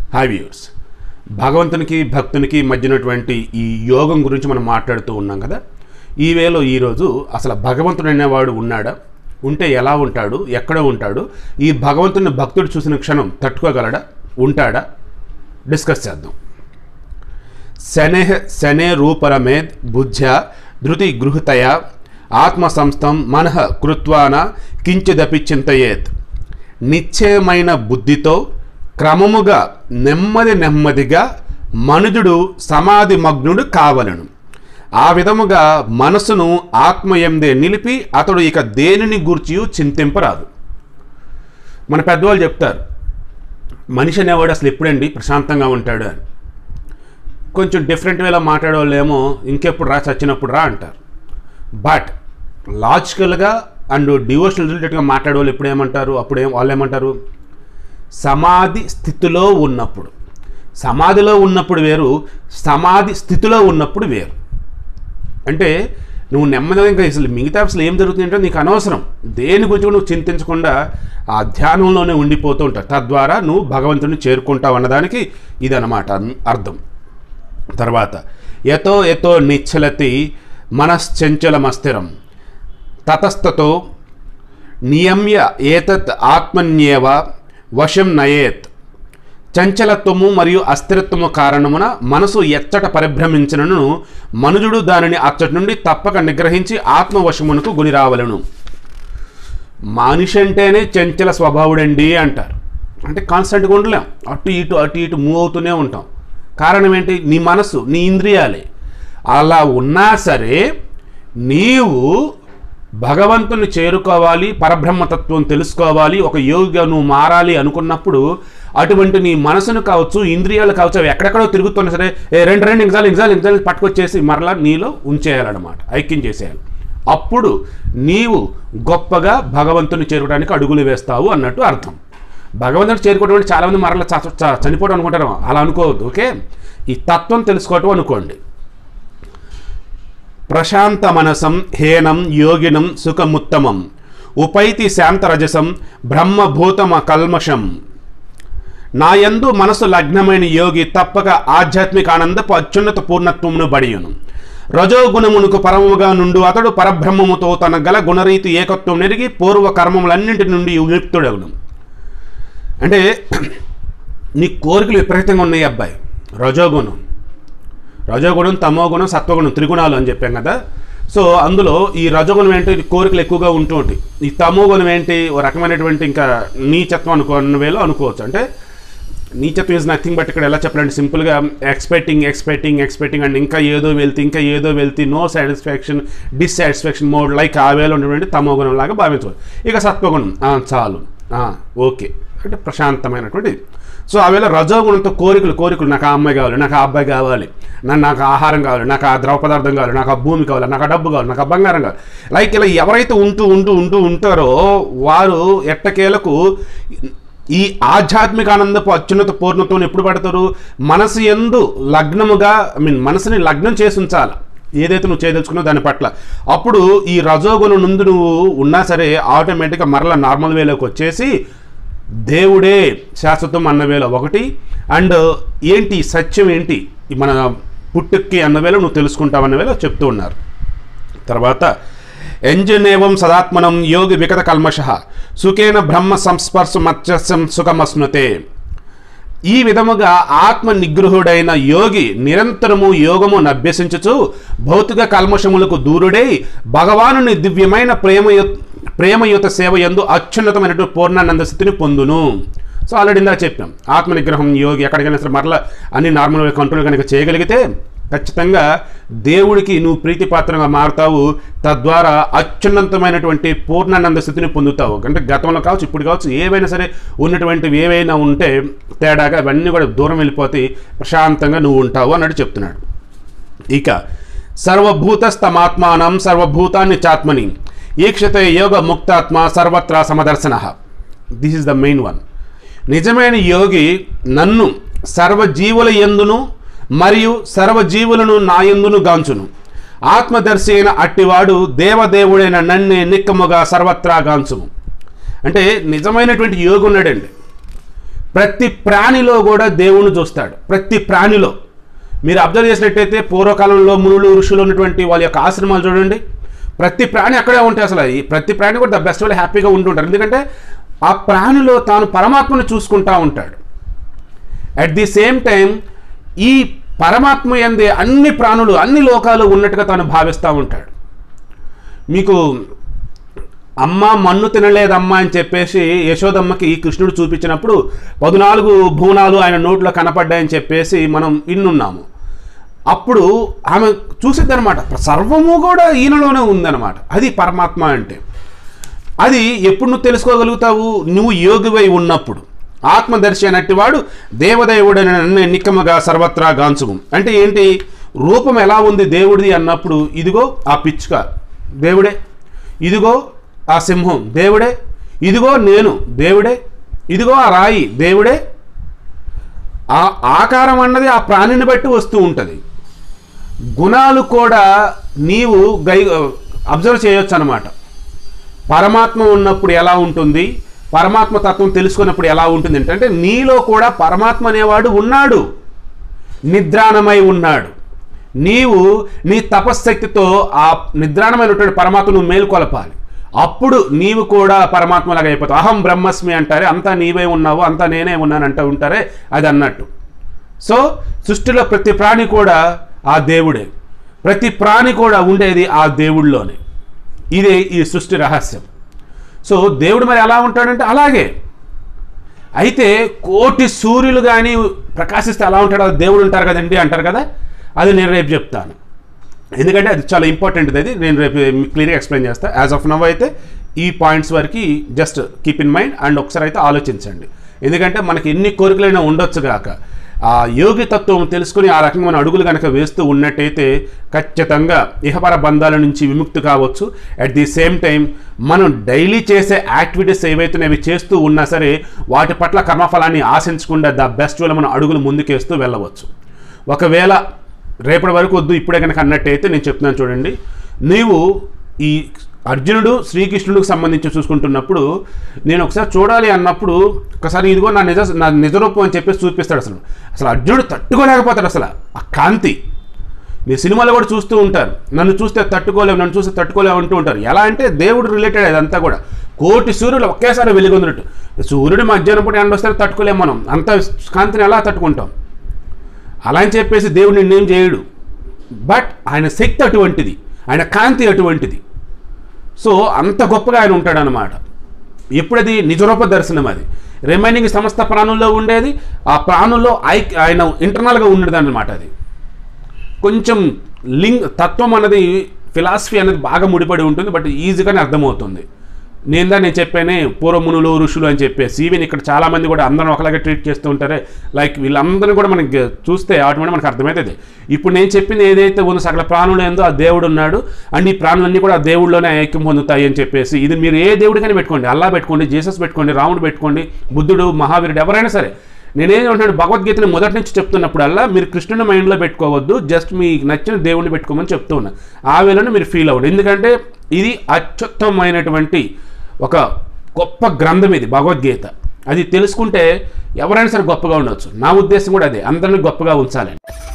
hi viewers భగవంతునికి భక్తునికి మధ్యనటువంటి ఈ యోగం గురించి మనం మాట్లాడుతూ ఉన్నాం కదా ఈ వేలో ఈరోజు అసలు భగవంతుడు అనేవాడు ఉన్నాడా ఉంటే ఎలా ఉంటాడు ఎక్కడ ఉంటాడు ఈ భగవంతుని భక్తుడు చూసిన క్షణం తట్టుకోగలడా ఉంటాడా డిస్కస్ చేద్దాం శనే శనే రూపరమేద్ బుద్ధ్య ధృతి గృహతయ ఆత్మసంస్థం మనః కృత్వాన కించిదపి చింతయేత్ నిశ్చయమైన బుద్ధితో క్రమముగా నెమ్మది నెమ్మదిగా మనుజుడు సమాధి మగ్నుడు కావలను ఆ విధముగా మనసును ఆత్మయందే నిలిపి అతడు ఇక దేనిని గూర్చియు చింతింపరాదు మన పెద్దవాళ్ళు చెప్తారు మనిషి అనేవాడు అసలు ఎప్పుడండి ప్రశాంతంగా ఉంటాడు అని కొంచెం డిఫరెంట్ వేలో మాట్లాడే వాళ్ళు ఏమో ఇంకెప్పుడు రా చచ్చినప్పుడు రా అంటారు బట్ లాజికల్గా అండ్ డివోషనల్ రిలేటెడ్గా మాట్లాడే వాళ్ళు ఎప్పుడు ఏమంటారు అప్పుడు ఏం వాళ్ళు ఏమంటారు సమాధి స్థితిలో ఉన్నప్పుడు సమాధిలో ఉన్నప్పుడు వేరు సమాధి స్థితిలో ఉన్నప్పుడు వేరు అంటే నువ్వు నెమ్మదిగా ఇంకా అసలు మిగతా అసలు ఏం జరుగుతుందంటే నీకు అనవసరం దేని గురించి కూడా నువ్వు చింతించకుండా ఆ ధ్యానంలోనే ఉండిపోతూ ఉంటావు తద్వారా నువ్వు భగవంతుని చేరుకుంటావు అన్నదానికి ఇదన్నమాట అర్థం తర్వాత యతో యతో నిచ్చలతి మనశ్చంచలమస్థిరం తతస్తతో నియమ్య ఏతత్ ఆత్మన్యేవ వశం నయేత్ చంచలత్వము మరియు అస్థిరత్వము కారణమున మనసు ఎచ్చట పరిభ్రమించినను మనుజుడు దానిని అచ్చటి నుండి తప్పక నిగ్రహించి ఆత్మవశమునకు గుని రావలను మనిషి అంటేనే చంచల స్వభావుడండి అంటారు అంటే కాన్స్టెంట్గా ఉండలేం అటు ఇటు అటు ఇటు మూవ్ అవుతూనే ఉంటాం కారణం ఏంటి నీ మనసు నీ ఇంద్రియాలే అలా ఉన్నా సరే నీవు భగవంతుని చేరుకోవాలి పరబ్రహ్మతత్వం తెలుసుకోవాలి ఒక యోగిగా నువ్వు మారాలి అనుకున్నప్పుడు అటువంటి నీ మనసును కావచ్చు ఇంద్రియాలు కావచ్చు అవి ఎక్కడెక్కడో తిరుగుతున్నా సరే ఏ రెండు రెండు నిమిషాలు నిమిషాలు నిమిషాలు పట్టుకొచ్చేసి మరలా నీలో ఉంచేయాలన్నమాట ఐక్యం చేసేయాలి అప్పుడు నీవు గొప్పగా భగవంతుని చేరుకోవడానికి అడుగులు వేస్తావు అన్నట్టు అర్థం భగవంతుని చేరుకోవడం అంటే చాలామంది మరలా చ- చ- చనిపోవడం అనుకుంటారు అలా అనుకోవద్దు ఓకే ఈ తత్వం తెలుసుకోవటం అనుకోండి ప్రశాంత మనసం హేనం యోగినం సుఖముత్తమం ఉపైతి శాంతరజసం బ్రహ్మభూతమ కల్మషం నాయందు మనసు లగ్నమైన యోగి తప్పక ఆధ్యాత్మిక ఆనందపు అత్యున్నత పూర్ణత్వమును బడియును రజోగుణమునకు పరముగా నుండు అతడు పరబ్రహ్మముతో తన గల గుణరీతి ఏకత్వం నెరిగి పూర్వ కర్మములన్నింటి నుండి విముక్తుడగును అంటే నీ కోరికలు విపరీతంగా ఉన్నాయి అబ్బాయి రజోగుణం రజోగుణం తమోగుణం సత్వగుణం త్రిగుణాలు అని చెప్పాం కదా సో అందులో ఈ రజోగుణం ఏంటి కోరికలు ఎక్కువగా ఉంటూ ఉంటాయి ఈ తమోగుణం ఏంటి ఓ రకమైనటువంటి ఇంకా నీచత్వం అనుకున్న వేలో అనుకోవచ్చు అంటే నీచత్వం ఈజ్ నథింగ్ బట్ ఇక్కడ ఎలా చెప్పాలంటే సింపుల్గా ఎక్స్పెక్టింగ్ ఎక్స్పెక్టింగ్ ఎక్స్పెక్టింగ్ అండ్ ఇంకా ఏదో వెళ్తే ఇంకా ఏదో వెళ్తే no satisfaction dissatisfaction mode like ఆ వేలో ఉన్నటువంటి తమోగుణం లాగా భావించవచ్చు ఇక సత్వగుణం ఆ, చాలు ఆ, ఓకే అంటే ప్రశాంతమైనటువంటి సో ఆ వేళ రజోగుణంతో కోరికలు కోరికలు నాకు ఆ అమ్మాయి కావాలి నాకు ఆ అబ్బాయి కావాలి నన్ను నాకు ఆహారం కావాలి నాకు ఆ ద్రవ పదార్థం కావాలి నాకు ఆ భూమి కావాలి నాకు ఆ డబ్బు కావాలి నాకు ఆ బంగారం కావాలి లైక్ ఇలా ఎవరైతే ఉంటూ ఉంటూ ఉంటూ ఉంటారో వారు ఎట్టకేలకు ఈ ఆధ్యాత్మిక ఆనందపు అత్యున్నత పూర్ణత్వం ఎప్పుడు పడతారు మనసు ఎందు లగ్నముగా ఐ మీన్ మనసుని లగ్నం చేసి ఉంచాలి ఏదైతే నువ్వు చేయదలుచుకున్నావు దాని పట్ల అప్పుడు ఈ రజోగుణం నుండి నువ్వు ఉన్నా సరే ఆటోమేటిక్గా మరలా నార్మల్ వేలోకి వచ్చేసి దేవుడే శాశ్వతం అన్న వేళ ఒకటి అండ్ ఏంటి సత్యం ఏంటి ఈ మన పుట్టుక్కి అన్న వేళ నువ్వు తెలుసుకుంటావు అన్న వేళ చెప్తూ ఉన్నారు తర్వాత ఎంజనేవం సదాత్మనం యోగి వికట కల్మష సుఖేన బ్రహ్మ సంస్పర్శ మత్స్యం సుఖమస్నుతే ఈ విధముగా ఆత్మ నిగ్రహుడైన యోగి నిరంతరము యోగమును అభ్యసించుచు భౌతిక కల్మషములకు దూరుడై భగవానుని దివ్యమైన ప్రేమయు ప్రేమయుత సేవ యందు అత్యున్నతమైనటువంటి పూర్ణానంద స్థితిని పొందును సో ఆల్రెడీ ఇందా చెప్పాం ఆత్మ నిగ్రహం యోగి ఎక్కడికైనా సరే మరలా అన్ని నార్మల్ కంట్రోల్ కనుక చేయగలిగితే ఖచ్చితంగా దేవుడికి నువ్వు ప్రీతిపాత్రంగా మారుతావు తద్వారా అత్యున్నతమైనటువంటి పూర్ణానంద స్థితిని పొందుతావు అంటే గతంలో కావచ్చు ఇప్పుడు కావచ్చు ఏవైనా సరే ఉన్నటువంటివి ఏవైనా ఉంటే తేడాగా అవన్నీ కూడా దూరం వెళ్ళిపోతే ప్రశాంతంగా నువ్వు ఉంటావు అన్నట్టు చెప్తున్నాడు ఇక సర్వభూతస్తమాత్మానం సర్వభూతాన్ని చాత్మని ఈక్షతే యోగ ముక్తాత్మ సర్వత్రా సమదర్శన this is the main one నిజమైన యోగి నన్ను సర్వజీవుల ఎందును మరియు సర్వజీవులను నా యందును గాంచును ఆత్మదర్శి అయిన అట్టివాడు దేవదేవుడైన నన్నే నిక్కముగా సర్వత్రా గాంచుము అంటే నిజమైనటువంటి యోగి ఉన్నాడండి ప్రతి ప్రాణిలో కూడా దేవుణ్ణి చూస్తాడు ప్రతి ప్రాణిలో మీరు అబ్జర్వ్ చేసినట్టయితే పూర్వకాలంలో మునులు ఋషులు ఉన్నటువంటి వాళ్ళ యొక్క ఆశ్రమాలు చూడండి ప్రతి ప్రాణి అక్కడే ఉంటాయి అసలు ఈ ప్రతి ప్రాణి కూడా ద బెస్ట్ వాళ్ళు హ్యాపీగా ఉంటుంటారు ఎందుకంటే ఆ ప్రాణిలో తాను పరమాత్మను చూసుకుంటా ఉంటాడు అట్ ది సేమ్ టైం ఈ పరమాత్మ ఎందే అన్ని ప్రాణులు అన్ని లోకాలు ఉన్నట్టుగా తాను భావిస్తూ ఉంటాడు మీకు అమ్మ మన్ను తినలేదమ్మా అని చెప్పేసి యశోదమ్మకి కృష్ణుడు చూపించినప్పుడు పద్నాలుగు భువనాలు ఆయన నోట్లో కనపడ్డాయని చెప్పేసి మనం ఇన్నున్నాము అప్పుడు ఆమె చూసిద్దనమాట సర్వము కూడా ఈయనలోనే ఉందన్నమాట అది పరమాత్మ అంటే అది ఎప్పుడు నువ్వు తెలుసుకోగలుగుతావు నువ్వు యోగివై ఉన్నప్పుడు ఆత్మదర్శి అన్నట్టువాడు దేవదేవుడు నిక్కమగా సర్వత్రా గాంచుము అంటే ఏంటి రూపం ఎలా ఉంది దేవుడిది అన్నప్పుడు ఇదిగో ఆ పిచ్చుక దేవుడే ఇదిగో ఆ సింహం దేవుడే ఇదిగో నేను దేవుడే ఇదిగో ఆ రాయి దేవుడే ఆ ఆకారం అన్నది ఆ ప్రాణిని బట్టి వస్తూ ఉంటుంది గుణాలు కూడా నీవు గై అబ్జర్వ్ చేయొచ్చు అనమాట పరమాత్మ ఉన్నప్పుడు ఎలా ఉంటుంది పరమాత్మ తత్వం తెలుసుకున్నప్పుడు ఎలా ఉంటుంది అంటే నీలో కూడా పరమాత్మ అనేవాడు ఉన్నాడు నిద్రాణమై ఉన్నాడు నీవు నీ తపశ్శక్తితో ఆ నిద్రాణమైనటువంటి పరమాత్మను మేల్కొలపాలి అప్పుడు నీవు కూడా పరమాత్మలాగా అయిపోతావు అహం బ్రహ్మస్మి అంటారే అంతా నీవే ఉన్నావు అంతా నేనే ఉన్నాను అంటూ ఉంటారే అది అన్నట్టు సో సృష్టిలో ప్రతి ప్రాణి కూడా ఆ దేవుడే ప్రతి ప్రాణి కూడా ఉండేది ఆ దేవుడిలోనే ఇదే ఈ సృష్టి రహస్యం సో దేవుడు మరి ఎలా ఉంటాడంటే అలాగే అయితే కోటి సూర్యులు కానీ ప్రకాశిస్తే ఎలా ఉంటాడో అది దేవుడు ఉంటారు కదండి అంటారు కదా అది నేను రేపు చెప్తాను ఎందుకంటే అది చాలా ఇంపార్టెంట్ అది నేను రేపు క్లియర్గా ఎక్స్ప్లెయిన్ చేస్తాను యాజ్ ఆఫ్ నవ్ అయితే ఈ పాయింట్స్ వరకు just keep in mind and ఒకసారి అయితే ఆలోచించండి ఎందుకంటే మనకి ఎన్ని కోరికలైనా ఉండొచ్చు గాక ఆ యోగి తత్వం తెలుసుకుని ఆ రకంగా మన అడుగులు కనుక వేస్తూ ఉన్నట్టయితే ఖచ్చితంగా ఇహపర బంధాల నుంచి విముక్తి కావచ్చు అట్ ది సేమ్ టైం మనం డైలీ చేసే యాక్టివిటీస్ ఏవైతే అవి చేస్తూ ఉన్నా సరే వాటి పట్ల కర్మఫలాన్ని ఆశించకుండా ద బెస్ట్ వేళ మనం అడుగులు ముందుకేస్తూ వెళ్ళవచ్చు ఒకవేళ రేపటి వరకు వద్దు ఇప్పుడే కనుక అన్నట్టయితే నేను చెప్తున్నాను చూడండి నీవు ఈ అర్జునుడు శ్రీకృష్ణుడికి సంబంధించి చూసుకుంటున్నప్పుడు నేను ఒకసారి చూడాలి అన్నప్పుడు ఒకసారి ఇదిగో నా నిజ నా నిజరూపం అని చెప్పేసి చూపిస్తాడు అసలు అసలు అర్జునుడు తట్టుకోలేకపోతాడు అసలు ఆ కాంతి మీ సినిమాలో కూడా చూస్తూ ఉంటారు నన్ను చూస్తే తట్టుకోలేము నన్ను చూస్తే తట్టుకోలేము అంటూ ఉంటారు ఎలా అంటే దేవుడు రిలేటెడ్ అదంతా కూడా కోటి సూర్యులు ఒకేసారి వెలుగొందినట్టు సూర్యుడు మధ్యాహ్నం పూట ఎండ వస్తే తట్టుకోలేము మనం అంత కాంతిని ఎలా తట్టుకుంటాం అలా అని చెప్పేసి దేవుడు నిన్నేం చేయడు బట్ ఆయన శక్తి అటువంటిది ఆయన కాంతి అటువంటిది సో అంత గొప్పగా ఆయన ఉంటాడనమాట ఎప్పుడది నిజరూప దర్శనం అది రిమైనింగ్ సమస్త ప్రాణుల్లో ఉండేది ఆ ప్రాణుల్లో ఐ ఆయన ఇంటర్నల్గా ఉండేది అనమాట అది కొంచెం లింగ్ తత్వం అన్నది ఫిలాసఫీ అనేది బాగా ముడిపడి ఉంటుంది బట్ ఈజీగానే అర్థమవుతుంది నేను దా నేను చెప్పానే పూర్వమునులు ఋషులు అని చెప్పేసి ఈవెన్ ఇక్కడ చాలామంది కూడా అందరం ఒకలాగే ట్రీట్ చేస్తూ ఉంటారే లైక్ వీళ్ళందరినీ కూడా మనకి చూస్తే ఆటోమేటిక్ మనకు అర్థమవుతుంది ఇప్పుడు నేను చెప్పింది ఏదైతే ఉందో సకల ప్రాణులు ఏందో ఆ దేవుడు ఉన్నాడు అండ్ ఈ ప్రాణులన్నీ కూడా ఆ దేవుడిలోనే ఐక్యం పొందుతాయి అని చెప్పేసి ఇది మీరు ఏ దేవుడికైనా పెట్టుకోండి అల్లా పెట్టుకోండి జీసస్ పెట్టుకోండి రాముడు పెట్టుకోండి బుద్ధుడు మహావీరుడు ఎవరైనా సరే నేనేం అంటాను భగవద్గీతని మొదటి నుంచి చెప్తున్నప్పుడల్లా మీరు కృష్ణుని మైండ్లో పెట్టుకోవద్దు జస్ట్ మీకు నచ్చిన దేవుడిని పెట్టుకోమని చెప్తూ ఉన్నా ఆ వేళను మీరు ఫీల్ అవ్వదు ఎందుకంటే ఇది అత్యుత్తమైనటువంటి ఒక గొప్ప గ్రంథం ఇది భగవద్గీత అది తెలుసుకుంటే ఎవరైనా సరే గొప్పగా ఉండొచ్చు నా ఉద్దేశం కూడా అదే అందరిని గొప్పగా ఉంచాలని